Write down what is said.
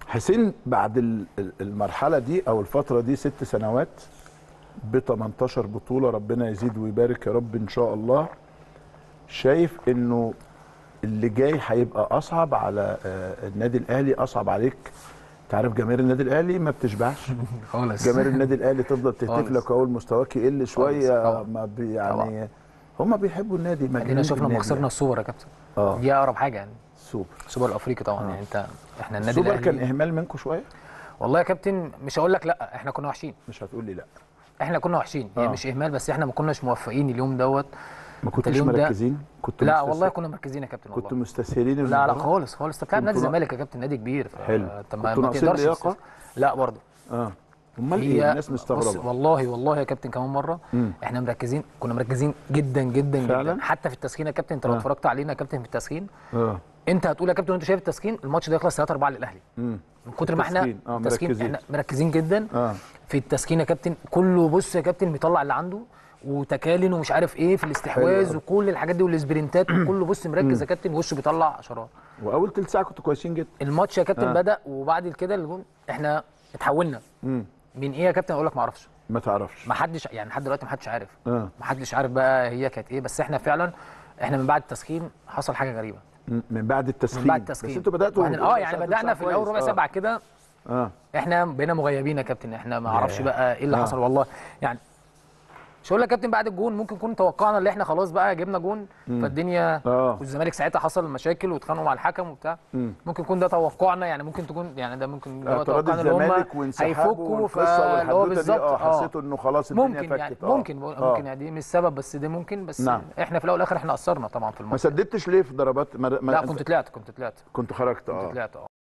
حسين بعد ال- ال- المرحله دي او الفتره دي ست سنوات ب 18 بطوله ربنا يزيد ويبارك يا رب ان شاء الله شايف انه اللي جاي هيبقى اصعب على آه، النادي الاهلي اصعب عليك تعرف جماهير النادي الاهلي ما بتشبعش خالص جماهير النادي الاهلي تفضل تهتف خالص. لك اول مستواك يقل شويه طبعا. ما بي يعني هم بيحبوا النادي ادينا مجانين شفنا لما بالنادي خسرنا السوبر يا كابتن اه دي اقرب حاجه يعني سوبر السوبر الافريقي طبعا آه. يعني انت احنا النادي السوبر كان الاهلي اهمال منكم شويه والله يا كابتن مش هقول لك لا احنا كنا وحشين مش هتقول لي لا احنا كنا وحشين هي آه. مش اهمال بس احنا ما كناش موفقين اليوم دوت ما كنتوش اليوم ده- مركزين كنتوا لا مستسهل- والله كنا مركزين يا كابتن كنتوا والله مستسهلين لا لا المباراة؟ خالص خالص انت بتلعب نادي كنتوا- الزمالك يا كابتن نادي كبير ف- حلو. انت ما, كنتوا ما ناقصين تقدرش لياقة؟ تست- لا برضه اه امال هي ايه الناس بص مستغربه والله والله يا كابتن كمان مره مم. احنا مركزين كنا مركزين جدا جدا فعلا؟ جدا حتى في التسخين يا كابتن انت لو آه. اتفرجت علينا يا كابتن في التسخين اه انت هتقول يا كابتن وانت شايف التسخين الماتش ده يخلص 3 4 للاهلي امم من كتر ما احنا التسخين، آه، التسخين مركزين. احنا مركزين جدا اه في التسخين يا كابتن كله بص يا كابتن بيطلع اللي عنده وتكالن ومش عارف ايه في الاستحواذ حلو. وكل الحاجات دي والسبرنتات وكله بص مركز يا كابتن وشه بيطلع عشرات واول تلت ساعه كنتوا كويسين جدا الماتش يا كابتن آه. بدا وبعد كده الجون احنا اتحولنا امم من ايه يا كابتن اقول لك ما اعرفش ما تعرفش ما حدش يعني لحد دلوقتي ما حدش عارف اه ما حدش عارف بقى هي كانت ايه بس احنا فعلا احنا من بعد التسخين حصل حاجه غريبه مم، من بعد التسخين من بعد التسخين بس انتوا بداتوا وبعدين- اه يعني بدانا في الاول ربع ساعه ساعه كده اه احنا بقينا مغيبين يا كابتن احنا ما اعرفش ياه. بقى ايه اللي آه. حصل والله يعني مش هقول لك يا كابتن بعد الجون ممكن نكون توقعنا ان احنا خلاص بقى جبنا جون فالدنيا اه والزمالك ساعتها حصل مشاكل واتخانقوا مع الحكم وبتاع مم. ممكن يكون ده توقعنا يعني ممكن تكون يعني ده ممكن ده اعتراض توقعنا ان هم الزمالك وانسحابه هيفكوا والقصه فاللي هو والحدوته دي بالظبط اه اه حسيتوا انه خلاص الدنيا ممكن فكت يعني آه. ممكن آه. ممكن يعني دي مش سبب بس ده ممكن بس نعم. احنا في الاول والاخر احنا قصرنا طبعا في ما الماتش سددتش ليه في ضربات ما ما لا كنت طلعت كنت طلعت كنت خرجت كنت اه طلعت اه